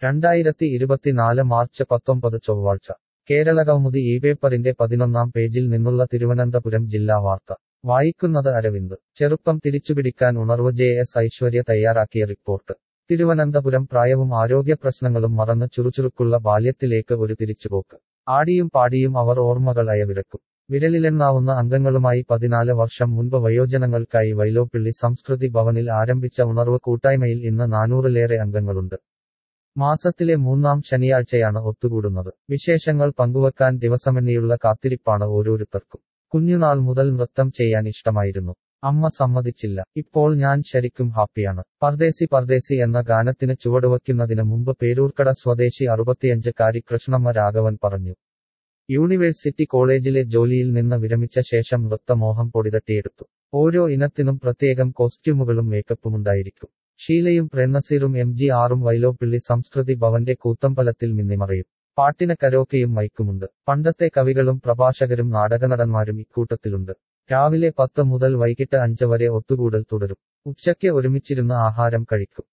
രണ്ടായിരത്തി ഇരുപത്തിനാല് മാർച്ച് പത്തൊമ്പത് ചൊവ്വാഴ്ച കേരളകൗമുദി ഈ പേപ്പറിന്റെ പതിനൊന്നാം പേജിൽ നിന്നുള്ള തിരുവനന്തപുരം ജില്ലാ വാർത്ത വായിക്കുന്നത് അരവിന്ദ് ചെറുപ്പം തിരിച്ചുപിടിക്കാൻ ഉണർവ് ജെ എസ് ഐശ്വര്യ തയ്യാറാക്കിയ റിപ്പോർട്ട് തിരുവനന്തപുരം പ്രായവും ആരോഗ്യപ്രശ്നങ്ങളും മറന്ന് ചുറുചുറുക്കുള്ള ബാല്യത്തിലേക്ക് ഒരു തിരിച്ചുപോക്ക് ആടിയും പാടിയും അവർ ഓർമ്മകൾ അയവിറക്കും വിരലിലെണ്ണാവുന്ന അംഗങ്ങളുമായി പതിനാല് വർഷം മുൻപ് വയോജനങ്ങൾക്കായി വൈലോപ്പിള്ളി സംസ്കൃതി ഭവനിൽ ആരംഭിച്ച ഉണർവ് കൂട്ടായ്മയിൽ ഇന്ന് നാനൂറിലേറെ അംഗങ്ങളുണ്ട് മാസത്തിലെ മൂന്നാം ശനിയാഴ്ചയാണ് ഒത്തുകൂടുന്നത് വിശേഷങ്ങൾ പങ്കുവെക്കാൻ ദിവസമെണ്ണിയുള്ള കാത്തിരിപ്പാണ് ഓരോരുത്തർക്കും കുഞ്ഞുനാൾ മുതൽ നൃത്തം ചെയ്യാൻ ഇഷ്ടമായിരുന്നു അമ്മ സമ്മതിച്ചില്ല ഇപ്പോൾ ഞാൻ ശരിക്കും ഹാപ്പിയാണ് പർദേശി പർദേശി എന്ന ഗാനത്തിന് ചുവടുവയ്ക്കുന്നതിന് മുമ്പ് പേരൂർക്കട സ്വദേശി അറുപത്തിയഞ്ചുകാരി കൃഷ്ണമ്മ രാഘവൻ പറഞ്ഞു യൂണിവേഴ്സിറ്റി കോളേജിലെ ജോലിയിൽ നിന്ന് വിരമിച്ച ശേഷം നൃത്തമോഹം പൊടിതട്ടിയെടുത്തു ഓരോ ഇനത്തിനും പ്രത്യേകം കോസ്റ്റ്യൂമുകളും മേക്കപ്പുമുണ്ടായിരിക്കും ഷീലയും പ്രേംനസീറും എം ജി ആറും വൈലോപ്പിള്ളി സംസ്കൃതി ഭവന്റെ കൂത്തമ്പലത്തിൽ മിന്നിമറയും പാട്ടിന് കരോക്കയും മൈക്കുമുണ്ട് പണ്ടത്തെ കവികളും പ്രഭാഷകരും നാടകനടന്മാരും ഇക്കൂട്ടത്തിലുണ്ട് രാവിലെ പത്ത് മുതൽ വൈകിട്ട് അഞ്ച് വരെ ഒത്തുകൂടൽ തുടരും ഉച്ചയ്ക്ക് ഒരുമിച്ചിരുന്ന് ആഹാരം കഴിക്കും